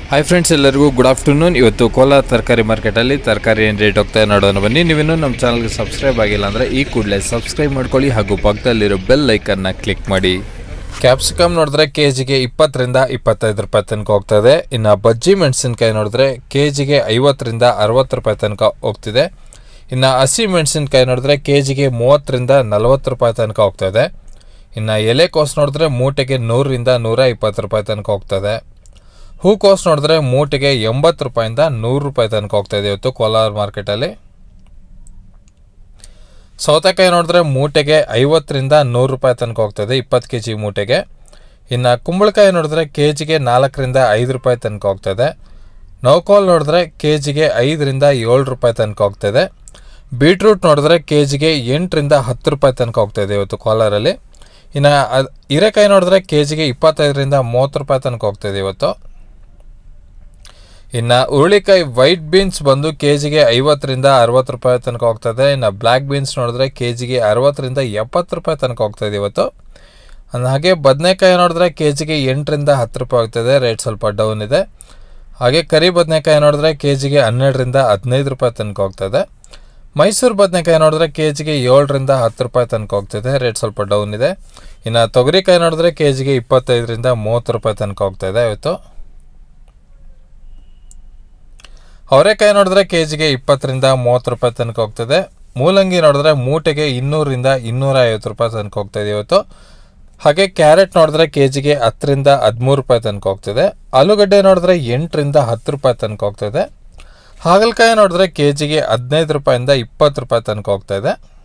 hi friends ಎಲ್ಲರಿಗೂ good afternoon ಇವತ್ತು ಕೋಲಾರ ತರಕಾರಿ ಮಾರ್ಕೆಟಲ್ಲಿ ತರಕಾರಿ ಏನು ರೇಟ್ ಹೋಗ್ತಾ ಇದೆ ನೋಡೋಣ ಬನ್ನಿ ನೀವಿನ್ನೂ ನಮ್ಮ ಚಾನಲ್ಗೆ ಸಬ್ಸ್ಕ್ರೈಬ್ ಆಗಿಲ್ಲ ಅಂದರೆ ಈ ಕೂಡಲೇ ಸಬ್ಸ್ಕ್ರೈಬ್ ಮಾಡ್ಕೊಳ್ಳಿ ಹಾಗೂ ಪಕ್ಕದಲ್ಲಿರೋ ಬೆಲ್ ಐಕನ್ನ ಕ್ಲಿಕ್ ಮಾಡಿ ಕ್ಯಾಪ್ಸಿಕಮ್ ನೋಡಿದ್ರೆ ಕೆ ಜಿಗೆ ಇಪ್ಪತ್ತರಿಂದ ಇಪ್ಪತ್ತೈದು ರೂಪಾಯಿ ತನಕ ಹೋಗ್ತಾ ಇದೆ ಇನ್ನು ಬಜ್ಜಿ ಮೆಣಸಿನ್ಕಾಯಿ ನೋಡಿದ್ರೆ ಕೆ ಜಿಗೆ ಐವತ್ತರಿಂದ ಅರವತ್ತು ರೂಪಾಯಿ ತನಕ ಹೋಗ್ತಿದೆ ಇನ್ನು ಹಸಿ ಮೆಣಸಿನ್ಕಾಯಿ ನೋಡಿದ್ರೆ ಕೆ ಜಿಗೆ ಮೂವತ್ತರಿಂದ ನಲವತ್ತು ರೂಪಾಯಿ ತನಕ ಹೋಗ್ತಾ ಇದೆ ಇನ್ನು ಎಲೆಕೋಸು ನೋಡಿದ್ರೆ ಮೂಟೆಗೆ ನೂರರಿಂದ ನೂರ ಇಪ್ಪತ್ತು ರೂಪಾಯಿ ತನಕ ಹೋಗ್ತದೆ ಹೂಕೋಸು ನೋಡಿದ್ರೆ ಮೂಟೆಗೆ ಎಂಬತ್ತು ರೂಪಾಯಿಂದ ನೂರು ರೂಪಾಯಿ ತನಕ ಹೋಗ್ತಾ ಇದೆ ಇವತ್ತು ಕೋಲಾರ ಮಾರ್ಕೆಟಲ್ಲಿ ಸೌತೆಕಾಯಿ ನೋಡಿದ್ರೆ ಮೂಟೆಗೆ ಐವತ್ತರಿಂದ ನೂರು ರೂಪಾಯಿ ತನಕ ಹೋಗ್ತದೆ ಇಪ್ಪತ್ತು ಕೆ ಜಿ ಮೂಟೆಗೆ ಇನ್ನು ಕುಂಬಳಕಾಯಿ ನೋಡಿದ್ರೆ ಕೆ ಜಿಗೆ ನಾಲ್ಕರಿಂದ ಐದು ರೂಪಾಯಿ ತನಕ ಹೋಗ್ತದೆ ನೌಕೋಲ್ ನೋಡಿದ್ರೆ ಕೆ ಜಿಗೆ ಐದರಿಂದ ಏಳು ರೂಪಾಯಿ ತನಕ ಹೋಗ್ತದೆ ಬೀಟ್ರೂಟ್ ನೋಡಿದ್ರೆ ಕೆ ಜಿಗೆ ಎಂಟರಿಂದ ಹತ್ತು ರೂಪಾಯಿ ತನಕ ಹೋಗ್ತಾಯಿದೆ ಇವತ್ತು ಕೋಲಾರಲ್ಲಿ ಇನ್ನು ಅದು ಹೀರೆಕಾಯಿ ನೋಡಿದ್ರೆ ಕೆ ಜಿಗೆ ಇಪ್ಪತ್ತೈದರಿಂದ ಮೂವತ್ತು ರೂಪಾಯಿ ತನಕ ಹೋಗ್ತಾಯಿದೆ ಇವತ್ತು ಇನ್ನು ಹುರುಳಿಕಾಯಿ ವೈಟ್ ಬೀನ್ಸ್ ಬಂದು ಕೆ ಜಿಗೆ ಐವತ್ತರಿಂದ ಅರವತ್ತು ರೂಪಾಯಿ ತನಕ ಹೋಗ್ತದೆ ಇನ್ನು ಬ್ಲ್ಯಾಕ್ ಬೀನ್ಸ್ ನೋಡಿದ್ರೆ ಕೆ ಜಿಗೆ ಅರವತ್ತರಿಂದ ಎಪ್ಪತ್ತು ರೂಪಾಯಿ ತನಕ ಹೋಗ್ತಾಯಿದೆ ಇವತ್ತು ಅಂದ್ ಹಾಗೆ ಬದನೆಕಾಯಿ ನೋಡಿದ್ರೆ ಕೆ ಜಿಗೆ ಎಂಟರಿಂದ ಹತ್ತು ರೂಪಾಯಿ ಹೋಗ್ತದೆ ರೇಟ್ ಸ್ವಲ್ಪ ಡೌನ್ ಇದೆ ಹಾಗೆ ಕರಿ ಬದನೆಕಾಯಿ ನೋಡಿದ್ರೆ ಕೆ ಜಿಗೆ ಹನ್ನೆರಡರಿಂದ ಹದಿನೈದು ರೂಪಾಯಿ ತನಕ ಹೋಗ್ತದೆ ಮೈಸೂರು ಬದನೆಕಾಯಿ ನೋಡಿದ್ರೆ ಕೆ ಜಿಗೆ ಏಳರಿಂದ ಹತ್ತು ರೂಪಾಯಿ ತನಕ ಹೋಗ್ತಿದೆ ರೇಟ್ ಸ್ವಲ್ಪ ಡೌನ್ ಇದೆ ಇನ್ನು ತೊಗರಿಕಾಯಿ ನೋಡಿದ್ರೆ ಕೆ ಜಿಗೆ ಇಪ್ಪತ್ತೈದರಿಂದ ಮೂವತ್ತು ರೂಪಾಯಿ ತನಕ ಹೋಗ್ತಾಯಿದೆ ಇವತ್ತು ಅವರೆಕಾಯಿ ನೋಡಿದ್ರೆ ಕೆ ಜಿಗೆ ಇಪ್ಪತ್ತರಿಂದ ಮೂವತ್ತು ರೂಪಾಯಿ ತನಕ ಹೋಗ್ತದೆ ಮೂಲಂಗಿ ನೋಡಿದ್ರೆ ಮೂಟೆಗೆ ಇನ್ನೂರಿಂದ ಇನ್ನೂರ ಐವತ್ತು ರೂಪಾಯಿ ತನಕ ಹೋಗ್ತಾಯಿದೆ ಇವತ್ತು ಹಾಗೆ ಕ್ಯಾರೆಟ್ ನೋಡಿದ್ರೆ ಕೆ ಜಿಗೆ ಹತ್ತರಿಂದ ಹದಿಮೂರು ರೂಪಾಯಿ ತನಕ ಹೋಗ್ತಿದೆ ಆಲೂಗಡ್ಡೆ ನೋಡಿದ್ರೆ ಎಂಟರಿಂದ ಹತ್ತು ರೂಪಾಯಿ ತನಕ ಹೋಗ್ತಾಯಿದೆ ಹಾಗಲಕಾಯಿ ನೋಡಿದ್ರೆ ಕೆ ಜಿಗೆ ಹದಿನೈದು ರೂಪಾಯಿಂದ ಇಪ್ಪತ್ತು ರೂಪಾಯಿ ತನಕ ಹೋಗ್ತಾಯಿದೆ